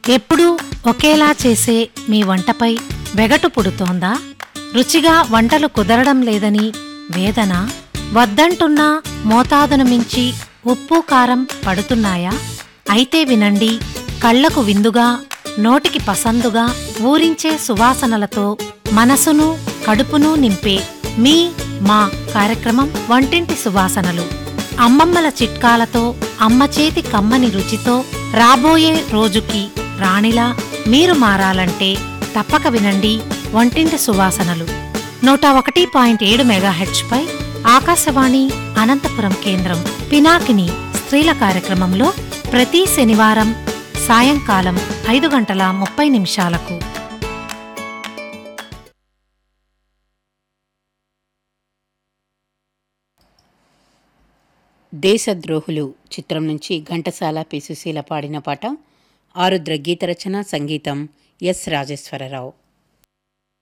ఎప్పుడూ ఒకేలా చేసే మీ వంటపై వెగటు పుడుతోందా రుచిగా వంటలు కుదరడం లేదని వేదన వద్దంటున్నా మోతాదును మించి ఉప్పు కారం పడుతున్నాయా అయితే వినండి కళ్లకు విందుగా నోటికి పసందుగా ఊరించే సువాసనలతో మనసును కడుపును నింపే మీ మా కార్యక్రమం వంటింటి సువాసనలు అమ్మమ్మల చిట్కాలతో అమ్మ చేతి కమ్మని రుచితో రాబోయే రోజుకి రాణిలా మీరు మారాలంటే తప్పక వినండి వంటింటి సువాసనలు నూట ఒకటి పాయింట్ ఏడు మెగాహెచ్పై ఆకాశవాణి అనంతపురం కేంద్రం పినాకిని స్త్రీల కార్యక్రమంలో ప్రతి శనివారం సాయంకాలం ఐదు గంటల ముప్పై నిమిషాలకు దేశద్రోహులు చిత్రం నుంచి ఘంటసాల పి సుశీల పాడిన పాట ఆరుద్ర గీతరచన సంగీతం ఎస్ రాజేశ్వరరావు